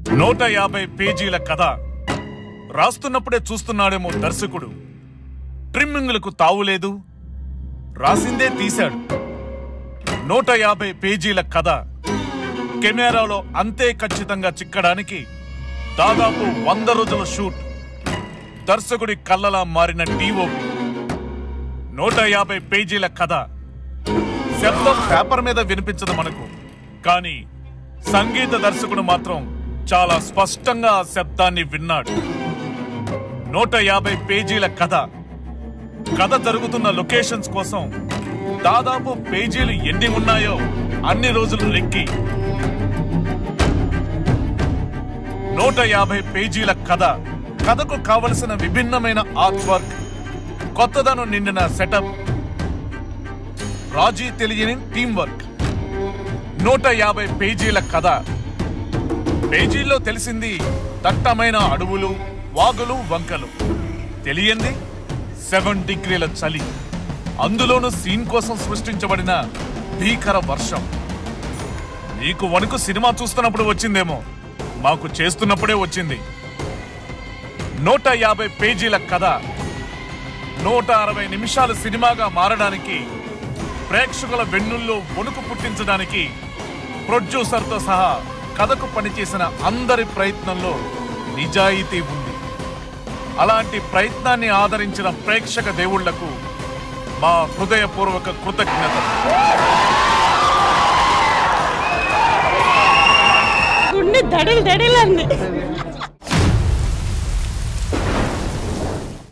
నూట యాభై పేజీల కథ రాస్తున్నప్పుడే చూస్తున్నాడేమో దర్శకుడు ట్రిమ్మింగ్లకు తావులేదు రాసిందే తీశాడు నూట యాభై పేజీల కథ కెమెరాలో అంతే ఖచ్చితంగా చిక్కడానికి దాదాపు వంద రోజుల షూట్ దర్శకుడి కళ్ళలా మారిన టీఓపి నూట యాభై పేజీల కథ శబ్దం పేపర్ మీద వినిపించదు మనకు కానీ సంగీత దర్శకుడు మాత్రం చాలా స్పష్టంగా ఆ శబ్దాన్ని విన్నాడు నూట యాభై పేజీల కథ కథ జరుగుతున్న లొకేషన్స్ కోసం దాదాపు పేజీలు ఎన్ని ఉన్నాయో అన్ని రోజులు లెక్కి నూట యాభై పేజీల కథ కథకు కావలసిన విభిన్నమైన ఆర్ట్ వర్క్ కొత్తదనం నిండిన సెటప్ రాజీ తెలియని టీం వర్క్ నూట యాభై పేజీల కథ పేజీల్లో తెలిసింది దట్టమైన అడవులు వాగులు వంకలు తెలియంది సెవెన్ డిగ్రీల చలి అందులోనూ సీన్ కోసం సృష్టించబడిన భీకర వర్షం నీకు వణుకు సినిమా చూస్తున్నప్పుడు వచ్చిందేమో మాకు చేస్తున్నప్పుడే వచ్చింది నూట యాభై పేజీల కథ నూట అరవై నిమిషాలు సినిమాగా మారడానికి ప్రేక్షకుల వెన్నుల్లో వణుకు పుట్టించడానికి ప్రొడ్యూసర్తో సహా కథకు పనిచేసిన అందరి ప్రయత్నంలో నిజాయితీ ఉంది అలాంటి ప్రయత్నాన్ని ఆదరించిన ప్రేక్షక దేవుళ్లకు మా హృదయపూర్వక కృతజ్ఞత గుండె దడలు దడలంది